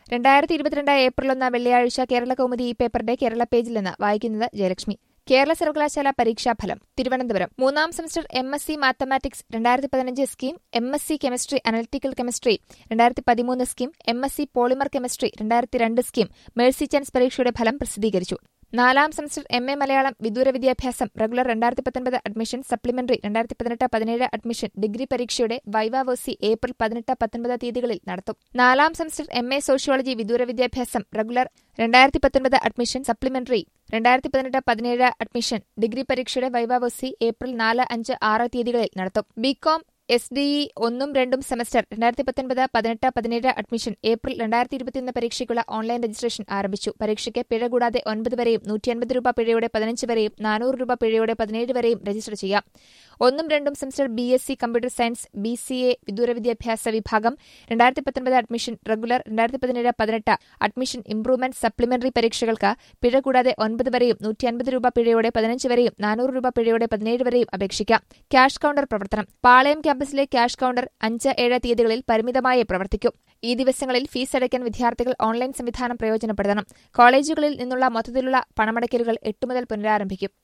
രണ്ടായിരത്തി ഇരുപത്തിരണ്ട് ഏപ്രിൽ ഒന്ന് വെള്ളിയാഴ്ച കേരള കൗമുദി ഈ പേപ്പറിന്റെ കേരള പേജിൽ നിന്ന് വായിക്കുന്നത് ജയലക്ഷ്മി കേരള സർവകലാശാല പരീക്ഷാഫലം തിരുവനന്തപുരം മൂന്നാം semester M S C mathematics രണ്ടായിരത്തി പതിനഞ്ച് scheme M S C chemistry analytical chemistry രണ്ടായിരത്തി പതിമൂന്ന് scheme M S C polymer chemistry രണ്ടായിരത്തി രണ്ട് സ്കീം മേഴ്സി ചാൻസ് പരീക്ഷയുടെ ഫലം പ്രസിദ്ധീകരിച്ചു നാലാം സെമസ്റ്റർ എം എ മലയാളം വിദൂര വിദ്യാഭ്യാസം റെഗുലർ രണ്ടായിരത്തി പത്തൊൻപത് അഡ്മിഷൻ സപ്ലിമെന്ററി രണ്ടായിരത്തി പതിനെട്ട് പതിനേഴ് അഡ്മിഷൻ ഡിഗ്രി പരീക്ഷയുടെ വൈവാവോസി ഏപ്രിൽ പതിനെട്ട് പത്തൊൻപത് തീയതികളിൽ നടത്തും നാലാം സെമസ്റ്റർ എം എ സോഷ്യോളജി വിദൂര വിദ്യാഭ്യാസം റെഗുലർ രണ്ടായിരത്തി പത്തൊൻപത് അഡ്മിഷൻ സപ്ലിമെന്ററി രണ്ടായിരത്തി പതിനെട്ട് പതിനേഴ് അഡ്മിഷൻ ഡിഗ്രി പരീക്ഷയുടെ വൈവാവോസി ഏപ്രിൽ നാല് അഞ്ച് ആറ് തീയതികളിൽ നടത്തും ബികോം എസ് ഡി ഇ ഒന്നും രണ്ടും സെമസ്റ്റർ രണ്ടായിരത്തി പത്തൊൻപത് പതിനെട്ട് പതിനേഴ് അഡ്മിഷൻ ഏപ്രിൽ രണ്ടായിരത്തി ഇരുപത്തിയൊന്ന് പരീക്ഷയ്ക്കുള്ള ഓൺലൈൻ രജിസ്ട്രേഷൻ ആരംഭിച്ചു പരീക്ഷയ്ക്ക് പിഴ കൂടാതെ ഒൻപത് വരെയും നൂറ്റി അൻപത് രൂപ പിഴയോടെ പതിനഞ്ച് വരെയും നാനൂറ് രൂപ പിഴയോടെ പതിനേഴ് വരെയും രജിസ്റ്റർ ചെയ്യാം ഒന്നും രണ്ടും semester B S C computer science B C A വിദൂര വിദ്യാഭ്യാസ വിഭാഗം രണ്ടായിരത്തി പത്തൊൻപത് അഡ്മിഷൻ റെഗുലർ രണ്ടായിരത്തി പതിനേഴ് പതിനെട്ട് അഡ്മിഷൻ ഇംപ്രൂവ്മെന്റ് സപ്ലിമെന്ററി പരീക്ഷകൾക്ക് പിഴ കൂടാതെ ഒൻപത് വരെയും നൂറ്റി അൻപത് രൂപ പിഴയോടെ പതിനഞ്ച് വരെയും നാനൂറ് രൂപ പിഴയോടെ പതിനേഴ് വരെയും അപേക്ഷിക്കാം ക്യാഷ് കൌണ്ടർ പ്രവർത്തനം പാളയം ക്യാമ്പസിലെ ക്യാഷ് കൌണ്ടർ അഞ്ച് ഏഴ് തീയതികളിൽ പരിമിതമായി പ്രവർത്തിക്കും ഈ ദിവസങ്ങളിൽ ഫീസ് അടയ്ക്കാൻ വിദ്യാർത്ഥികൾ ഓൺലൈൻ സംവിധാനം പ്രയോജനപ്പെടുത്തണം കോളേജുകളിൽ നിന്നുള്ള മൊത്തത്തിലുള്ള പണമടയ്ക്കലുകൾ എട്ട് മുതൽ പുനരാരംഭിക്കും